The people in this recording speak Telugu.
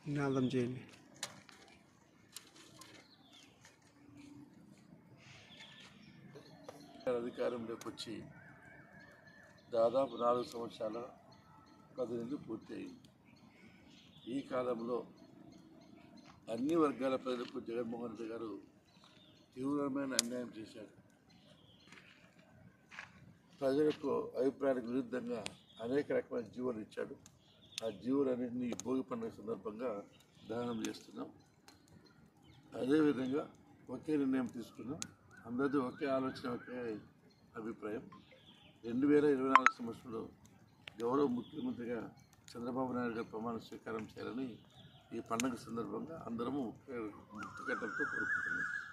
నినాదం చేయండి అధికారంలోకి వచ్చి దాదాపు నాలుగు సంవత్సరాల పదిహేను పూర్తయింది ఈ కాలంలో అన్ని వర్గాల ప్రజలకు జగన్మోహన్ రెడ్డి గారు తీవ్రమైన అన్యాయం చేశారు ప్రజలకు అభిప్రాయానికి విరుద్ధంగా అనేక రకమైన జీవోలు ఇచ్చాడు ఆ జీవులన్నింటినీ ఈ భోగి పండుగ సందర్భంగా దహనం చేస్తున్నాం అదేవిధంగా ఒకే నిర్ణయం తీసుకున్నాం అందరిది ఒకే ఆలోచన ఒకే అభిప్రాయం రెండు వేల ఇరవై నాలుగు సంవత్సరంలో గౌరవ ముఖ్యమంత్రిగా చంద్రబాబు నాయుడు గారు ప్రమాణ స్వీకారం చేయాలని ఈ పండుగ సందర్భంగా అందరము ముక్తి కట్టడంతో కోరుకుంటున్నాం